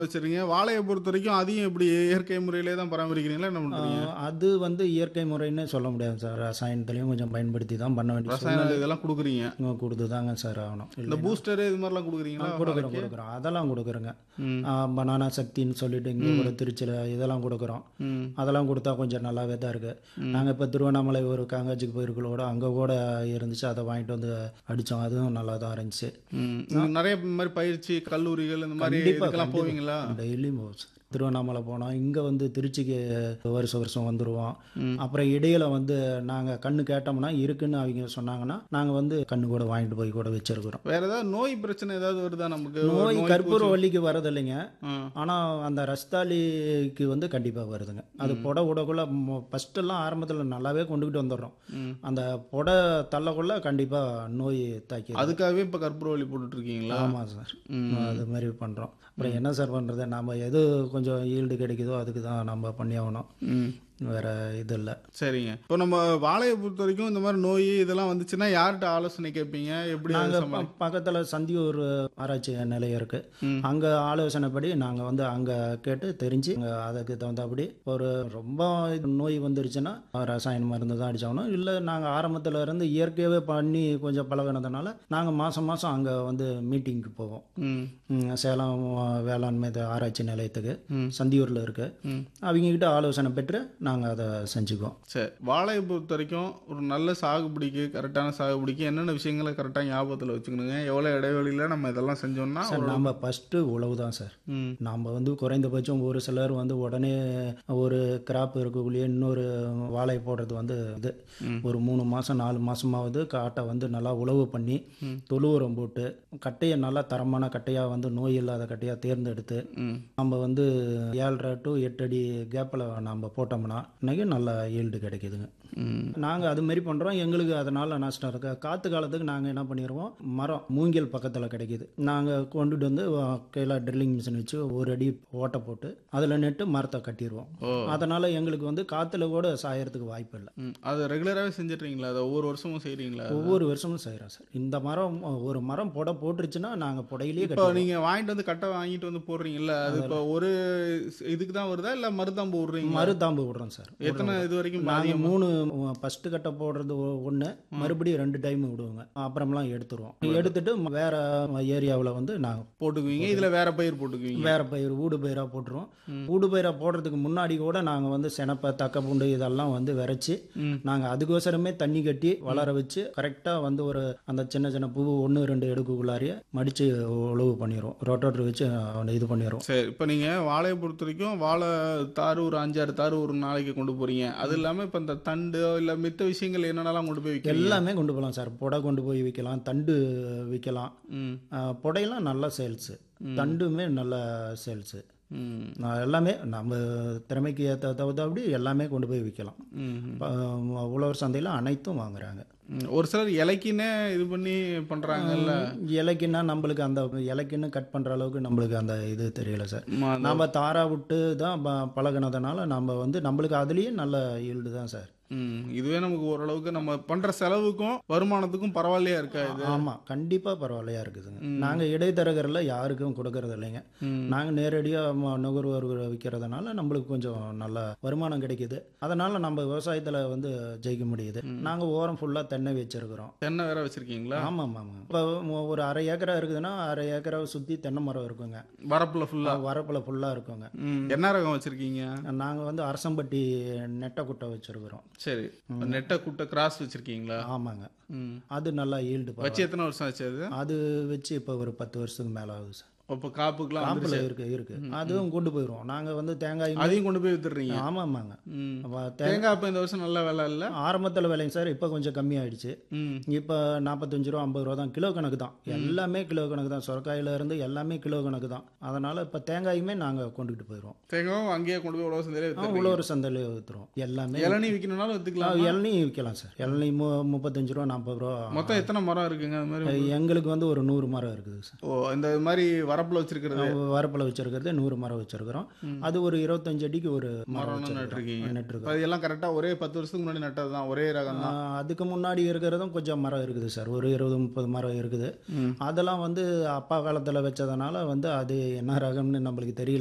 வச்சிருக்கீங்க வாழையை பொறுத்த வரைக்கும் அதையும் எப்படி இயற்கை முறையிலே தான் பராமரிக்கிறீங்களா என்ன பண்றீங்க ஆஹ் அது வந்து இயற்கை முறைன்னு சொல்ல முடியாது சார் ரசாயனத்துலேயும் கொஞ்சம் பயன்படுத்தி தான் பண்ண வேண்டிய ரசாயன இதெல்லாம் கொடுக்குறீங்க சூழ்நிலை கொடுத்து தாங்க சார் ஆகணும் இந்த இல்லை பூஸ்டர் இது மாதிரிலாம் கொடுக்குறீங்களா கொடுக்குறோம் வாழைக்கு? கொடுக்குறோம் அதெல்லாம் கொடுக்குறோங்க ம். பனானா சக்தின்னு சொல்லிட்டு இங்கே கூட திருச்சியில் இதெல்லாம் கொடுக்குறோம் ம். அதெல்லாம் கொடுத்தா கொஞ்சம் நல்லாவே தான் இருக்குது நாங்கள் இப்போ திருவண்ணாமலை ஒரு காங்காஜிக்கு போயிருக்கோட அங்கே கூட இருந்துச்சு அதை வாங்கிட்டு வந்து அடித்தோம் அதுவும் நல்லா தான் இருந்துச்சு ம். நீங்க நிறைய இந்த மாதிரி பயிற்சி கல்லூரிகள் இந்த மாதிரி கண்டிப்பா, இதுக்கெல்லாம் கண்டிப்பா. போவீங்களா டெய்லியும் போவோம் சார் திருவண்ணாமலை போனோம் இங்கே வந்து திருச்சிக்கு வருஷம் வருஷம் வந்துடுவோம் அப்புறம் இடையில வந்து நாங்கள் கண்ணு கேட்டோம்னா இருக்குன்னு அவங்க சொன்னாங்கன்னா நாங்கள் வந்து கண்ணு கூட வாங்கிட்டு போய் கூட வச்சிருக்கிறோம் வேற ஏதாவது நோய் பிரச்சனை ஏதாவது வருதா நமக்கு ஒரு நோய் நோய் கற்பூர பூச்சி- வள்ளிக்கு வரது இல்லைங்க ஆ. ஆனால் அந்த ரஸ்தாலிக்கு வந்து கண்டிப்பாக வருதுங்க அது புடை விடக்குள்ள ஃபஸ்ட்டெல்லாம் ஆரம்பத்தில் நல்லாவே கொண்டுக்கிட்டு வந்துடுறோம் ம். அந்த புடை தள்ளக்குள்ள கண்டிப்பாக நோய் தாக்கி அதுக்காகவே இப்ப கற்பூரவள்ளி போட்டுட்டு இருக்கீங்களா ஆமாம் சார் ம். அது மாதிரி பண்ணுறோம் அப்புறம் என்ன சார் பண்ணுறது நம்ம எது கொஞ்சம் ஈல்டு கிடைக்குதோ அதுக்கு தான் நம்ம பண்ணி ஆகணும் ம். வேற இது இல்லை சரிங்க இப்போ நம்ம வாழையை பொறுத்த வரைக்கும் இந்த மாதிரி நோய் இதெல்லாம் வந்துச்சுன்னா யார்கிட்ட ஆலோசனை கேட்பீங்க எப்படி அதை நாங்கள் சமாளி- பக்கத்தில் சந்தியூர் ஆராய்ச்சி நிலையம் இருக்குது ம். அங்கே ஆலோசனைப்படி நாங்கள் வந்து அங்கே கேட்டு தெரிஞ்சு அங்க அதுக்கு தகுந்தபடி ஒரு ரொம்ப நோய் வந்துருச்சுன்னா ரசாயன மருந்து தான் அடிச்சாகணும் இல்லை நாங்கள் ஆரம்பத்தில் இருந்து இயற்கையாகவே பண்ணி கொஞ்சம் பழகினதுனால நாங்கள் மாதம் மாதம் அங்கே வந்து மீட்டிங்க்கு போவோம் ம். ம், சேலம் வேளாண்மை த- ஆராய்ச்சி நிலையத்துக்கு ம். சந்தியூரில் இருக்கு ம். அவங்ககிட்ட ஆலோசனை பெற்று நாங்கள் அதை செஞ்சுக்குவோம் சரி வாழையை பொறுத்த வரைக்கும் ஒரு நல்ல சாகுபடிக்கு கரெக்டான சாகுபடிக்கு என்னென்ன விஷயங்களை கரெக்டாக ஞாபகத்தில் வச்சுக்கணுங்க எவ்வளோ இடைவெளியில் நம்ம இதெல்லாம் செஞ்சோம்னா சார் ஒரு- நாம் ஃபஸ்ட்டு உழவு தான் சார் ம். நாம் வந்து குறைந்தபட்சம் ஒரு சிலர் வந்து உடனே ஒரு கிராப் இருக்கக்குள்ளேயே இன்னொரு வாழை போடுறது வந்து இது ஒரு மூணு மாதம் நாலு மாதமாவது காட்டை வந்து நல்லா உழவு பண்ணி தொழு உரம் போட்டு கட்டையை நல்லா தரமான கட்டையாக வந்து நோய் இல்லாத கட்டையாக தேர்ந்தெடுத்து ம். நம்ம வந்து ஏழரை டு எட்டு அடி கேப்பில் நம்ம போட்டோம்னா இன்னைக்கு நல்ல ஈல்டு கிடைக்குதுங்க ம். நாங்கள் அது மாதிரி பண்ணுறோம் எங்களுக்கு அதனால் நஷ்டம் இருக்கு காற்று காலத்துக்கு நாங்கள் என்ன பண்ணிடுவோம் மரம் மூங்கில் பக்கத்தில் கிடைக்குது நாங்கள் கொண்டுட்டு வந்து அஹ், கையில் ட்ரில்லிங் மிஷின் வச்சு ஒரு அடி ஓட்டை போட்டு அதில் நெட்டு மரத்தை கட்டிடுவோம் ஓ அதனால் எங்களுக்கு வந்து காற்றுல கூட சாயறதுக்கு வாய்ப்பு இல்லை ம். அது ரெகுலராகவே செஞ்சிட்றீங்களா அதை ஒவ்வொரு வருஷமும் செய்கிறீங்களா ஒவ்வொரு வருஷமும் செய்கிறோம் சார் இந்த மரம் ஒரு மரம் புடை போட்டுருச்சுன்னா நாங்கள் புடையிலேயே இப்போ கட்டி நீங்கள் வாங்கிட்டு வந்து கட்டை வாங்கிட்டு வந்து போடுறீங்கல்ல அது இப்போ ஒரு இதுக்கு தான் வருதா இல்லை மருதாம்பு விடுறீங்க மருதாம்பு விடுறோம் சார் எத்தனை இது வரைக்கும் நாங்கள் மூணு ஃபஸ்ட்டு கட்டை போடுறது ஒன்று மறுபடியும் ரெண்டு டைம் விடுவோங்க அப்புறம்லாம் எடுத்துருவோம் எடுத்துட்டு வேற ஏரியாவில் வந்து நாங்கள் போட்டுக்குவீங்க இதில் வேற பயிர் போட்டுக்குவீங்க வேற பயிர் ஊடு பயிராக போட்டுருவோம் ஊடு பயிராக போடுறதுக்கு முன்னாடி கூட நாங்கள் வந்து செனப்பை தக்க பூண்டு இதெல்லாம் வந்து விரைச்சி ம். நாங்கள் அதுக்கோசரமே தண்ணி கட்டி வளர வச்சு கரெக்டாக வந்து ஒரு அந்த சின்ன சின்ன பூ ஒன்று ரெண்டு எடுக்குள்ளாரியே மடித்து உழவு பண்ணிடுவோம் ரொட்டோட்டர் வச்சு அவனை இது பண்ணிடுவோம் சரி இப்போ நீங்கள் வாழையை பொறுத்த வரைக்கும் வாழை தாறு ஒரு அஞ்சாறு தாறு ஒரு நாளைக்கு கொண்டு போறீங்க அது இல்லாமல் இப்போ இந்த தண்டு இல்லை மித்த விஷயங்கள் என்னென்னலாம் கொண்டு போய் வைக்கிறீங்க எல்லாமே கொண்டு போகலாம் சார் புடை கொண்டு போய் விற்கலாம் தண்டு விற்கலாம் ம் ஆஹ் புடையெல்லாம் நல்ல சேல்ஸு தண்டுமே நல்ல சேல்ஸு ம் எல்லாமே நம்ம திறமைக்கு ஏற்ற தகுந்தபடி எல்லாமே கொண்டு போய் விற்கலாம் ம் ப- உழவர் சந்தையில் அனைத்தும் வாங்குறாங்க ம். ஒரு சிலர் இலைக்குன்னே இது பண்ணி பண்ணுறாங்கல்ல இலைக்குன்னா நம்மளுக்கு அந்த இலைக்குன்னு கட் பண்ணுற அளவுக்கு நம்மளுக்கு அந்த இது தெரியல சார் ஆமா, அந்த- நம்ம தாரா விட்டு தான் ப- பழகுனதுனால நம்ம வந்து நம்மளுக்கு அதுலேயே நல்ல ஈல்டு தான் சார் ம் இதுவே நமக்கு ஓரளவுக்கு நம்ம பண்ணுற செலவுக்கும் வருமானத்துக்கும் பரவாயில்லையா இருக்கா இது ஆமாம் கண்டிப்பாக பரவாயில்லையா இருக்குதுங்க நாங்கள் இடைத்தரகரில் யாருக்கும் கொடுக்கறது இல்லைங்க ம். நாங்கள் நேரடியாக நுகர்வோர் விற்கிறதுனால நம்மளுக்கு கொஞ்சம் நல்ல வருமானம் கிடைக்குது அதனால் நம்ம விவசாயத்தில் வந்து ஜெயிக்க முடியுது நாங்கள் ஓரம் ஃபுல்லாக தென்னை வச்சுருக்கிறோம் தென்னை வேற வச்சிருக்கீங்களா ஆமாம் ஆமாம் இப்போ ஒரு அரை ஏக்கரா இருக்குதுன்னா அரை ஏக்கரை சுற்றி தென்னை மரம் இருக்குங்க வரப்புல ஃபுல்லா வரப்பில் ஃபுல்லாக இருக்குங்க ம் என்ன ரகம் வச்சிருக்கீங்க நாங்கள் வந்து அரசம்பட்டி நெட்டை குட்டை வச்சுருக்குறோம் சரி நெட்டை குட்டை கிராஸ் வச்சிருக்கீங்களா ஆமாங்க ம் அது நல்லா ஈல்டு வச்சு எத்தனை வருஷம் ஆச்சு அது அது வச்சு இப்போ ஒரு பத்து வருஷத்துக்கு மேலே ஆகுது சார் இப்போ காப்புக்குலாம் காம்பில் வந்துருச்சு. இருக்கு இருக்கு அதுவும் கொண்டு போயிடுவோம் நாங்கள் வந்து தேங்காய் அதையும் கொண்டு போய் வித்துடுறீங்க ஆமாம் ஆமாங்க ம் அப்ப தே- தேங்காய் இப்போ இந்த வருஷம் நல்ல விலை இல்லை ஆரம்பத்தில் விலைங்க சார் இப்போ கொஞ்சம் கம்மியாயிடுச்சு ம் இப்போ நாற்பத்தஞ்சு ரூபா ஐம்பது ரூபா தான் கிலோ கணக்கு தான் எல்லாமே கிலோ கணக்கு தான் சுரக்காயில இருந்து எல்லாமே கிலோ கணக்கு தான் அதனால் இப்போ தேங்காயுமே நாங்கள் கொண்டுகிட்டு போயிடுவோம் தேங்காயும் அங்கேயே கொண்டு போய் உழவு சந்தையிலே வித்துடுறீங்க உழவர் சந்தையில் விற்றுருவோம் எல்லாமே இளநீ விற்கணும்னாலும் வித்துக்கலாம் இளநீ விற்கலாம் சார் இளநீ மு முப்பத்தஞ்சு ரூபா நாற்பது ரூபா மொத்தம் எத்தனை மரம் இருக்குங்க அது மாதிரி எங்களுக்கு வந்து ஒரு நூறு மரம் இருக்குது சார் ஓ இந்த மாதிரி வர வரப்புல வச்சிருக்கிறது வரப்பில் வச்சிருக்கிறது நூறு மரம் வச்சிருக்கிறோம் அது ஒரு இருபத்தஞ்சு அடிக்கு ஒரு மரம் மரம்னு வச்சிருக்கிறோம். நட்டுருக்கீங்க நட்டுருக்கோம் இப்ப இதெல்லாம் கரெக்டா ஒரே பத்து வருஷத்துக்கு முன்னாடி நட்டது தான் ஒரே ரகம் தான் ஆஹ் அதுக்கு முன்னாடி இருக்கிறதும் கொஞ்சம் மரம் இருக்குது சார் ஒரு இருபது முப்பது மரம் இருக்குது அதெல்லாம் வந்து அப்பா காலத்தில் வச்சதுனால வந்து அது என்ன ரகம்னு நம்மளுக்கு தெரியல